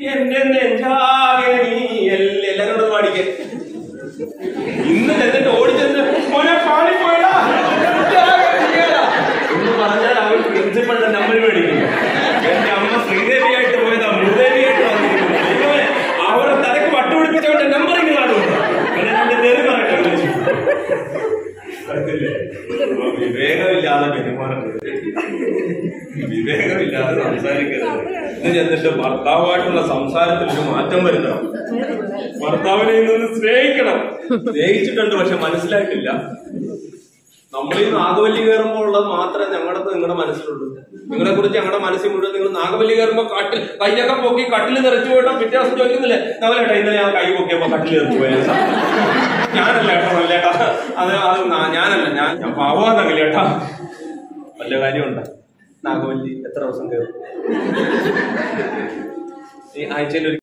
എന്റെ നെഞ്ചാകെ നീ എല്ല- എല്ലാരും കൂടെ ഒന്ന് പാടിക്കേ ഇന്ന് എന്നിട്ട് ഓടിച്ചെന്ന് മോനെ പാടിപ്പോയടാ നെഞ്ചാകെ നീയടാ. എന്ന് പറഞ്ഞാൽ അവൻ പ്രിൻസിപ്പളിന്റെ നമ്പർ മേടിക്കും എന്റെ അമ്മ ശ്രീദേവിയായിട്ട് പോയതാ ഭൂദേവിയായിട്ട് വന്നിരിക്കുന്നു ദൈവമേ, അവരുടെ തലക്ക് പട്ടുപിടിപ്പിച്ചവന്റെ നമ്പർ ഇങ്ങനെ കാണും പിന്നെ രണ്ട് തെറി പറയട്ടെ വിളിച്ചു. കണ്ടില്ലേ? ആ വിവേകമില്ലാതെ പെരുമാറരുത് വിവേകമില്ലാതെ സംസാരിക്കരുത് ഇത് ചെന്നിട്ട് ഭർത്താവായിട്ടുള്ള സംസാരത്തിൽ ഒരു മാറ്റം വരുത്തണം ഭർത്താവിനെ നിന്ന് സ്നേഹിക്കണം സ്നേഹിച്ചിട്ടുണ്ട് പക്ഷെ മനസ്സിലായിട്ടില്ല നമ്മൾ ഈ നാഗവല്ലി കയറുമ്പോൾ ഉള്ളത് മാത്രമേ ഞങ്ങളുടെ നിങ്ങളുടെ മനസ്സിലുള്ളൂ നിങ്ങളെ കുറിച്ച് ഞങ്ങളുടെ മനസ്സിൽ മുഴുവൻ നിങ്ങൾ നാഗവല്ലി കയറുമ്പോൾ കട്ടിൽ കൈയൊക്കെ പൊക്കി കട്ടിൽ നിറച്ചു പോയിട്ടോ പിറ്റേ ദിവസം ചോദിക്കുന്നില്ലേ നവലേട്ടാ ഇന്നലെ ഞാൻ കൈ പൊക്കിയപ്പോ കട്ടിൽ നിറച്ചു പോയ ഞാനല്ല കേട്ടോ നല്ലേട്ടാ അത് അത് നാ- ഞാനല്ല ഞാൻ ഞാൻ പാവാന്നല്ല കേട്ടാ വല്ല കാര്യമുണ്ട് നാഗവല്ലി എത്ര ദിവസം കയറും ഈ ആഴ്ചയിൽ ഒരു